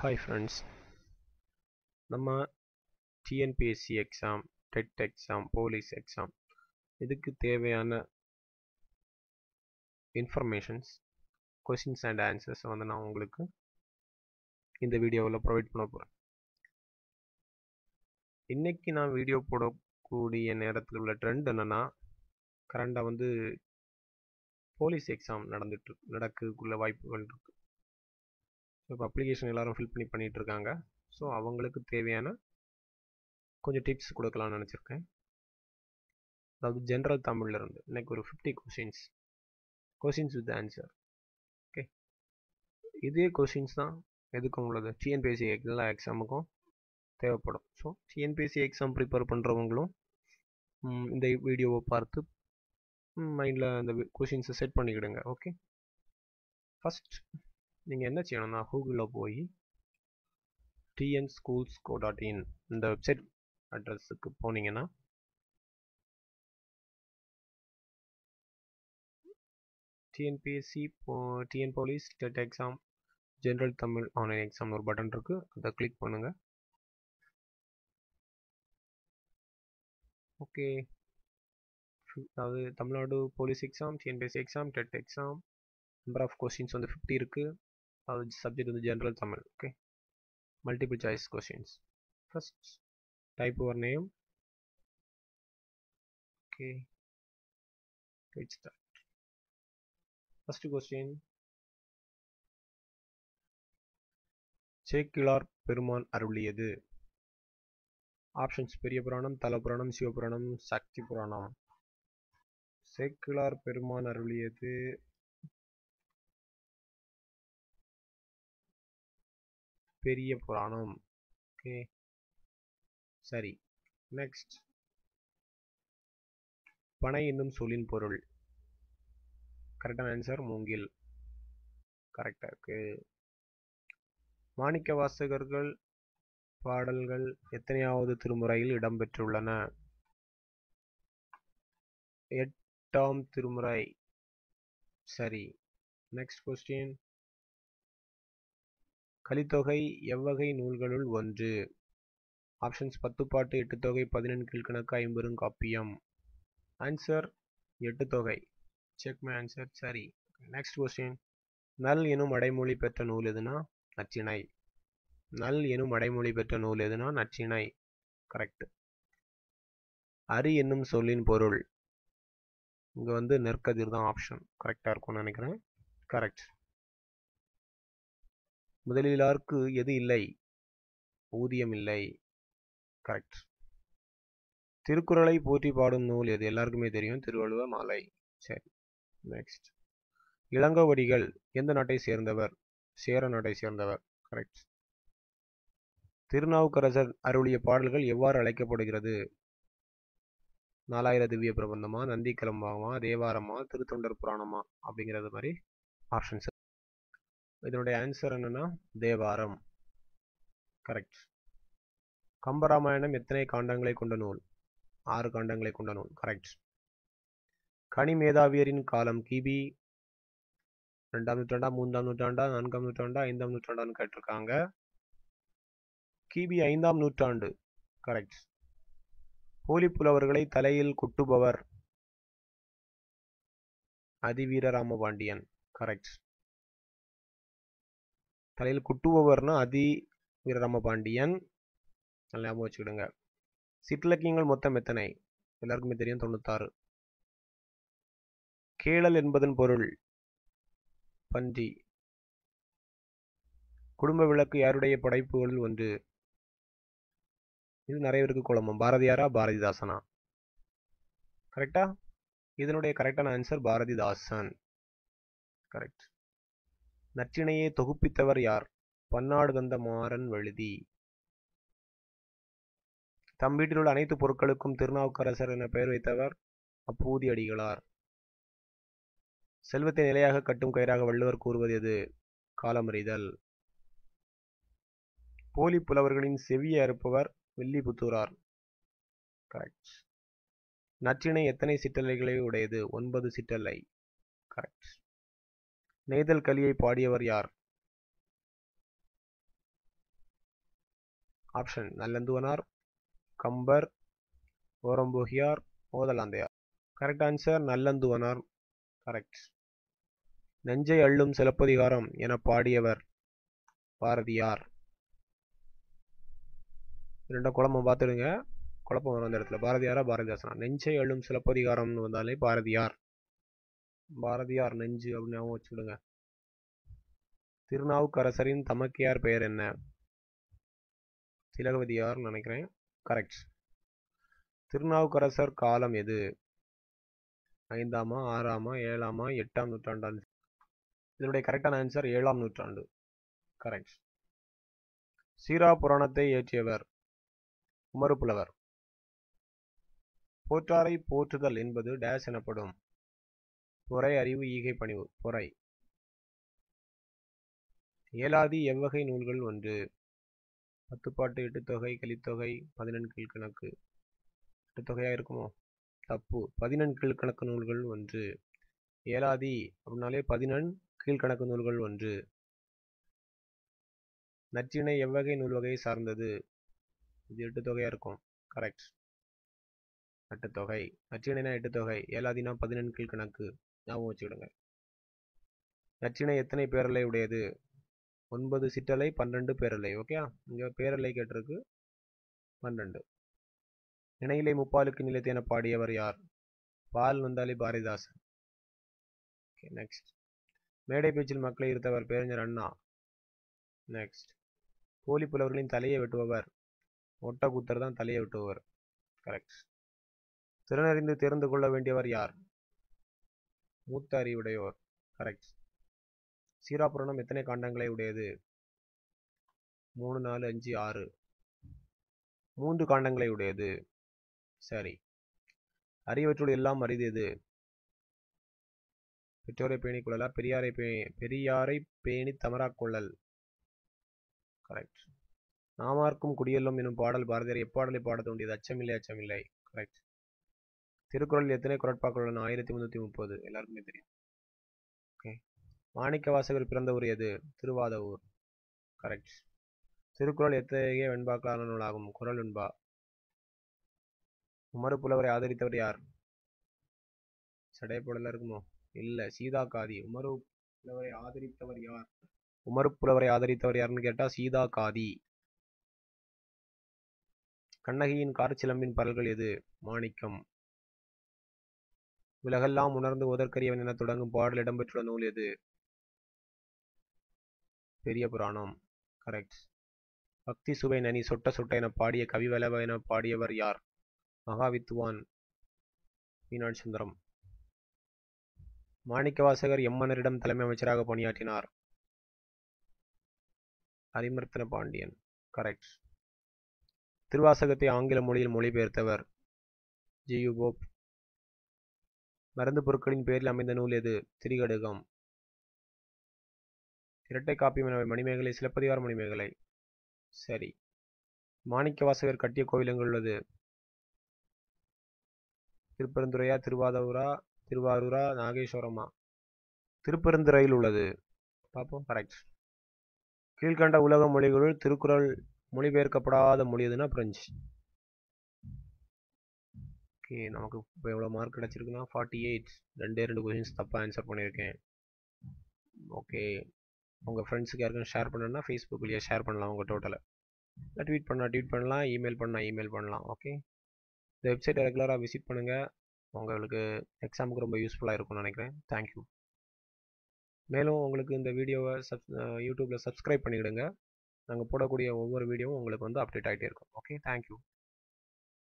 hi friends நம்ம TNPSC exam TET exam police exam இதுக்கு தேவையான இன்ஃபர்மேஷன்ஸ் கொஷின்ஸ் அண்ட் ஆன்சர்ஸ் வந்து நான் உங்களுக்கு இந்த வீடியோவில் ப்ரொவைட் பண்ண போகிறேன் இன்றைக்கி நான் வீடியோ போடக்கூடிய நேரத்தில் உள்ள ட்ரெண்ட் என்னென்னா கரண்டாக வந்து போலீஸ் எக்ஸாம் நடந்துட்டு நடக்குள்ள வாய்ப்புகள் இருக்குது ஸோ இப்போ அப்ளிகேஷன் எல்லோரும் ஃபில் பண்ணி பண்ணிகிட்டு இருக்காங்க ஸோ அவங்களுக்கு தேவையான கொஞ்சம் டிப்ஸ் கொடுக்கலாம்னு நினச்சிருக்கேன் அதாவது ஜென்ரல் தமிழில் இருந்து இன்னைக்கு ஒரு fifty questions questions with answer okay இதே கொஷின்ஸ் தான் எதுக்கும் உள்ளது டிஎன்பிஎஸ்சி எல்லா எக்ஸாமுக்கும் தேவைப்படும் ஸோ டிஎன்பிஎஸ்சி எக்ஸாம் ப்ரிப்பேர் பண்ணுறவங்களும் இந்த வீடியோவை பார்த்து மைண்டில் அந்த கொஷின்ஸை செட் பண்ணிக்கிடுங்க ஓகே ஃபஸ்ட் நீங்கள் என்ன செய்யணும்னா கூகுளில் போய் TN schools go dot in இந்த வெப்சைட் அட்ரஸுக்கு போனீங்கன்னா TNPSC TN police TET exam general Tamil online exam ஒரு பட்டன் இருக்குது அதை கிளிக் பண்ணுங்கள் ஓகே அதாவது Tamil Nadu police exam TNPSC exam TET exam number of questions வந்து ஃபிஃப்டி இருக்குது அதாவது சப்ஜெக்ட் வந்து general Tamil okay multiple choice questions first type your name okay right start first question Sekkizhar பெருமான் அருளியது ஆப்ஷன்ஸ் பெரிய புராணம் தல புராணம் சிவபுராணம் சக்தி புராணம் சேக்கிழார் பெருமான் அருளியது பெரிய புராணம் ஓகே சரி நெக்ஸ்ட் பனை என்னும் சொல்லின் பொருள் கரெக்டான ஆன்சர் மூங்கில் கரெக்டாக இருக்கு மாணிக்க வாசகர்கள் பாடல்கள் எத்தனையாவது திருமுறையில் இடம்பெற்றுள்ளன எட்டாம் திருமுறை சரி நெக்ஸ்ட் கொஸ்டின் கலித்தொகை எவ்வகை நூல்களுள் ஒன்று ஆப்ஷன்ஸ் பத்து பாட்டு எட்டு தொகை பதினெண் கீழ்கணக்கு ஐம்பெரும் காப்பியம் ஆன்சர் எட்டு தொகை செக் மை ஆன்சர் சரி நெக்ஸ்ட் கொஸ்டின் நல் எனும் அடைமொழி பெற்ற நூல் எதுனா நச்சினை நல் எனும் அடைமொழி பெற்ற நூல் எதுனா நச்சினை கரெக்ட் அரி என்னும் சொல்லின் பொருள் இங்கே வந்து நெற்கதிர் தான் ஆப்ஷன் கரெக்டாக இருக்கும்னு நினைக்கிறேன் கரெக்ட் முதலிலாருக்கு எது இல்லை ஊதியம் இல்லை கரெக்ட் திருக்குறளை போற்றி பாடும் நூல் எது எல்லாருக்குமே தெரியும் திருவள்ளுவ மாலை சரி நெக்ஸ்ட் இளங்கோவடிகள் எந்த நாட்டை சேர்ந்தவர் சேர நாட்டை சேர்ந்தவர் கரெக்ட் திருநாவுக்கரசர் அருளிய பாடல்கள் எவ்வாறு அழைக்கப்படுகிறது நாலாயிர திவ்ய பிரபந்தமா நந்தி கிளம்பாமா தேவாரமா திருத்தொண்டர் புராணமா அப்படிங்கிறது மாதிரி ஆப்ஷன்ஸ் இதனுடைய ஆன்சர் என்னன்னா தேவாரம் கரெக்ட் கம்பராமாயணம் எத்தனை காண்டங்களை கொண்ட நூல் ஆறு காண்டங்களை கொண்ட நூல் கரெக்ட் கனி மேதாவியரின் காலம் கிபி ரெண்டாம் நூற்றாண்டா மூன்றாம் நூற்றாண்டா நான்காம் நூற்றாண்டா ஐந்தாம் நூற்றாண்டான்னு கேட்டிருக்காங்க கிபி ஐந்தாம் நூற்றாண்டு கரெக்ட் போலி புலவர்களை தலையில் குட்டுபவர் அதிவீர ராமபாண்டியன் கரெக்ட் தலையில் குட்டுபவர்னா அதி வீரராமபாண்டியன் நல்லா ஞாபகம் வச்சுக்கிடுங்க சிற்றிலக்கியங்கள் மொத்தம் எத்தனை எல்லாருக்குமே தெரியும் தொண்ணூத்தாறு கேளல் என்பதன் பொருள் பன்றி குடும்ப விளக்கு யாருடைய படைப்புகளில் ஒன்று இது நிறைய பேருக்கு குழம்பம் பாரதியாரா பாரதிதாசனா கரெக்டா இதனுடைய கரெக்டான ஆன்சர் பாரதிதாசன் கரெக்ட் நற்றினையை தொகுப்பித்தவர் யார் பன்னாடு தந்த மாறன் வழுதி தம் வீட்டில் உள்ள அனைத்து பொருட்களுக்கும் திருநாவுக்கரசர் என பெயர் வைத்தவர் அப்பூதி அடிகளார் செல்வத்தை நிலையாக கட்டும் கயிறாக வள்ளுவர் கூறுவது எது காலமறிதல் போலி புலவர்களின் செவியை அறுப்பவர் வில்லிபுத்தூரார் கரெக்ட் நற்றினை எத்தனை சிற்றலைகளை உடையது ஒன்பது சிற்றலை கரெக்ட் நெய்தல் கலியை பாடியவர் யார் option Nallanthuvanar Kambar Orampokiyar Othalanthaiyar correct answer Nallanthuvanar correct நெஞ்சை அள்ளும் சிலப்பதிகாரம் என பாடியவர் பாரதியார் ரெண்டும் குழம்பம் பார்த்துடுங்க குழப்பம் வரும் அந்த இடத்துல பாரதியாரா பாரதிதாசனா நெஞ்சை அள்ளும் சிலப்பதிகாரம்னு வந்தாலே பாரதியார் பாரதியார் நெஞ்சு அப்படின்னு ஞாபகம் வச்சுடுங்க திருநாவுக்கரசரின் தமக்கையார் பெயர் என்ன திலகவதியார்னு நினைக்கிறேன் கரெக்ட் திருநாவுக்கரசர் காலம் எது ஐந்தாமா ஆறாமா ஏழாமா எட்டாம் நூற்றாண்டாம் இதனுடைய கரெக்டான ஆன்சர் ஏழாம் நூற்றாண்டு கரெக்ட் சீரா புராணத்தை இயற்றியவர் உமறுப்புலவர் போற்றாரை போற்றுதல் என்பது டேஸ் எனப்படும் பொறை அறிவு ஈகை பணிவு பொறை ஏலாதி எவ்வகை நூல்கள் ஒன்று பத்துப்பாட்டு எட்டுத்தொகை கலித்தொகை பதினெண் கீழ்கணக்கு எட்டுத்தொகையா இருக்குமோ தப்பு பதினெண் கீழ்கணக்கு நூல்கள் ஒன்று ஏலாதி அப்படின்னாலே பதினெண் கீழ்கணக்கு நூல்கள் ஒன்று நற்றிணை எவ்வகை நூல் வகையை சார்ந்தது இது எட்டு தொகையா இருக்கும் கரெக்ட் எட்டு தொகை நற்றிணைனா எட்டு தொகை ஏலாதினா பதினெண் கீழ்கணக்கு ஞாபகம் வச்சுக்கிடுங்க நற்றிணை எத்தனை பேரலை உடையது ஒன்பது சிற்றலை பன்னெண்டு பேரலை ஓகே இங்க பேரலை கேட்டிருக்கு பன்னெண்டு இணையிலை முப்பாலுக்கு நிலைத்து என பாடியவர் யார் பால் வந்தாலே பாரதிதாசன் ஓகே நெக்ஸ்ட் மேடை பேச்சில் மக்களை இருத்தவர் பேரஞ்சர் அண்ணா நெக்ஸ்ட் போலி புலவர்களின் தலையை வெட்டுபவர் ஒட்டக்கூத்தர் தான் தலையை வெட்டுபவர் கரெக்ட் திறனறிந்து தெரிந்து கொள்ள வேண்டியவர் யார் மூத்த அறிவுடையோர் கரெக்ட் சீராபுராணம் எத்தனை காண்டங்களை உடையது மூணு நாலு அஞ்சு ஆறு மூன்று காண்டங்களை உடையது சரி அறிவற்றுள் எல்லாம் அரிதது பெற்றோரை பேணி கொள்ளலார் பெரியாரை பே பெரியாரை பேணி தமராக் கொள்ளல் கரெக்ட் நாமார்க்கும் குடியெல்லும் எனும் பாடல் பாரதியார் எப்பாடலை பாட தோண்டியது அச்சமில்லை அச்சமில்லை கரெக்ட் திருக்குறள் எத்தனை குரட்பாக்கள் உள்ளன ஆயிரத்தி முந்நூற்றி முப்பது எல்லாருக்குமே தெரியும் ஓகே மாணிக்க வாசகர் பிறந்த ஊர் எது திருவாதவூர் கரெக்ட் திருக்குறள் எத்தகைய வெண்பாக்களான நூலாகும் குரல் வெண்பா உமறு புலவரை ஆதரித்தவர் யார் சடையப்படல இருக்குமோ இல்ல சீதா காதி உமரு புலவரை ஆதரித்தவர் யார் உமரு புலவரை ஆதரித்தவர் யாருன்னு கேட்டா சீதா காதி கண்ணகியின் கார்ச்சிலம்பின் பரல்கள் எது மாணிக்கம் உலகெல்லாம் உணர்ந்து உதற்கரியவன் என தொடங்கும் பாடல் இடம்பெற்றுள்ள நூல் எது பெரிய புராணம் கரெக்ட் பக்தி சுவை நனி சொட்ட சொட்ட என பாடிய கவிவலவ என பாடியவர் யார் மகாவித்துவான் மீனாட்சி சுந்தரம் மாணிக்கவாசகர் எம்மன்னரிடம் தலைமை அமைச்சராக பணியாற்றினார் அரிமர்த்தன பாண்டியன் கரெக்ட் திருவாசகத்தை ஆங்கில மொழியில் மொழிபெயர்த்தவர் ஜி யு போப் மருந்து பொருட்களின் பேரில் அமைந்த நூல் எது திரிகடுகம் இரட்டை காப்பியம் என மணிமேகலை சிலப்பதிகார மணிமேகலை சரி மாணிக்க வாசகர் கட்டிய கோவில் எங்கு உள்ளது திருப்பெருந்துறையா திருவாதூரா திருவாரூரா நாகேஸ்வரமா திருப்பெருந்துறையில் உள்ளது பார்ப்போம் கரெக்ட் கீழ்கண்ட உலக மொழிகளுள் திருக்குறள் மொழிபெயர்க்கப்படாத மொழி எதுனா பிரெஞ்சு ஓகே நமக்கு இப்போ எவ்வளோ மார்க் கிடச்சிருக்குன்னா ஃபார்ட்டி எயிட் ரெண்டே ரெண்டு கொஷின்ஸ் தப்பாக ஆன்சர் பண்ணியிருக்கேன் ஓகே உங்கள் ஃப்ரெண்ட்ஸுக்கு யாருக்கும் ஷேர் பண்ணணும்னா ஃபேஸ்புக் வழியாக ஷேர் பண்ணலாம் உங்கள் டோட்டலை இல்லை ட்வீட் பண்ணால் ட்வீட் பண்ணலாம் இமெயில் பண்ணால் இமெயில் பண்ணலாம் ஓகே இந்த வெப்சைட்டை ரெகுலராக விசிட் பண்ணுங்கள் உங்களுக்கு எக்ஸாமுக்கு ரொம்ப யூஸ்ஃபுல்லாக இருக்கும்னு நினைக்கிறேன் தேங்க்யூ மேலும் உங்களுக்கு இந்த வீடியோவை சப் யூடியூப்பில் சப்ஸ்கிரைப் பண்ணிவிடுங்க நாங்கள் போடக்கூடிய ஒவ்வொரு வீடியோவும் உங்களுக்கு வந்து அப்டேட் ஆகிட்டே இருக்கும் ஓகே தேங்க்யூ